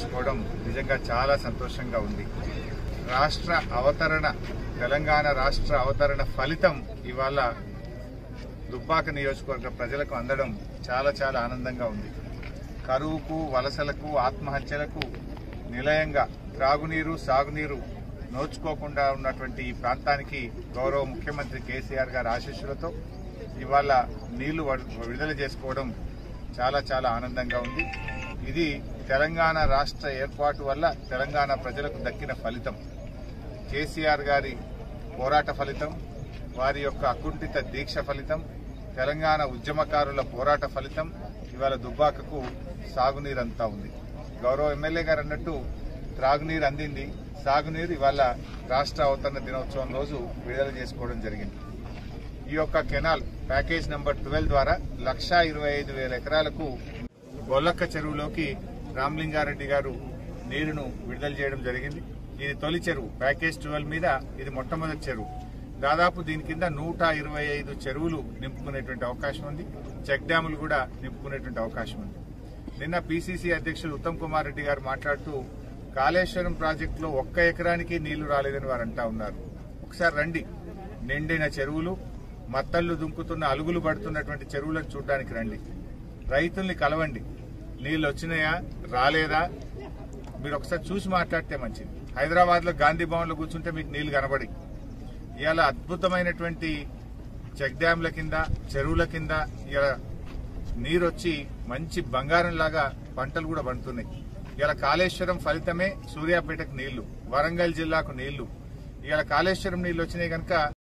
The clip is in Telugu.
చేసుకోవడం నిజంగా చాలా సంతోషంగా ఉంది రాష్ట్ర అవతరణ తెలంగాణ రాష్ట్ర అవతరణ ఫలితం ఇవాళ దుబ్బాక నియోజకవర్గ ప్రజలకు అందడం చాలా చాలా ఆనందంగా ఉంది కరువుకు వలసలకు ఆత్మహత్యలకు నిలయంగా త్రాగునీరు సాగునీరు నోచుకోకుండా ఉన్నటువంటి ఈ ప్రాంతానికి గౌరవ ముఖ్యమంత్రి కేసీఆర్ గారి ఆశీస్సులతో ఇవాళ నీళ్లు వడ్- విడుదల చేసుకోవడం చాలా చాలా ఆనందంగా ఉంది ఇది తెలంగాణ రాష్ట్ర ఏర్పాటు వల్ల తెలంగాణ ప్రజలకు దక్కిన ఫలితం కేసీఆర్ గారి పోరాట ఫలితం వారి యొక్క అకుంఠిత దీక్ష ఫలితం తెలంగాణ ఉద్యమకారుల పోరాట ఫలితం ఇవాళ దుబ్బాకకు సాగునీరంతా ఉంది గౌరవ ఎమ్మెల్యే గారు అన్నట్టు త్రాగునీరు అందింది సాగునీరు ఇవాళ రాష్ట్ర అవతరణ దినోత్సవం రోజు విడుదల చేసుకోవడం జరిగింది ఈ యొక్క కెనాల్ ప్యాకేజ్ నంబర్ ట్వెల్వ్ ద్వారా లక్షా ఇరవై ఐదు వేల ఎకరాలకు గొల్లక్క చెరువులోకి రామలింగారెడ్డి గారు నీరును విడుదల చేయడం జరిగింది ఇది తొలి చెరువు ప్యాకేజ్ ట్వెల్వ్ మీద ఇది మొట్టమొదటి చెరువు దాదాపు దీని కింద నూట ఇరవై ఐదు చెరువులు నింపుకునేటువంటి అవకాశం ఉంది చెక్ డ్యాములు కూడా నింపుకునేటువంటి అవకాశం ఉంది నిన్న పిసిసి అధ్యక్షుడు ఉత్తమ్ కుమార్ రెడ్డి గారు మాట్లాడుతూ కాళేశ్వరం ప్రాజెక్టులో ఒక్క ఎకరానికి నీళ్లు రాలేదని వారు అంటా ఉన్నారు ఒకసారి రండి నిండిన చెరువులు మత్తళ్లు దుంకుతున్న అలుగులు పడుతున్నటువంటి చెరువులను చూడడానికి రండి రైతుల్ని కలవండి నీళ్ళు వచ్చినాయా రాలేదా మీరు ఒకసారి చూసి మాట్లాడితే మంచిది హైదరాబాద్ లో గాంధీ భవన్ లో కూర్చుంటే మీకు నీళ్లు కనబడి ఇవాళ అద్భుతమైనటువంటి చెక్ డ్యాంల కింద చెరువుల కింద ఇవాళ నీరు వచ్చి మంచి బంగారం లాగా పంటలు కూడా పండుతున్నాయి ఇవాళ కాళేశ్వరం ఫలితమే సూర్యాపేటకు నీళ్లు వరంగల్ జిల్లాకు నీళ్లు ఇవాళ కాళేశ్వరం నీళ్లు వచ్చినాయి కనుక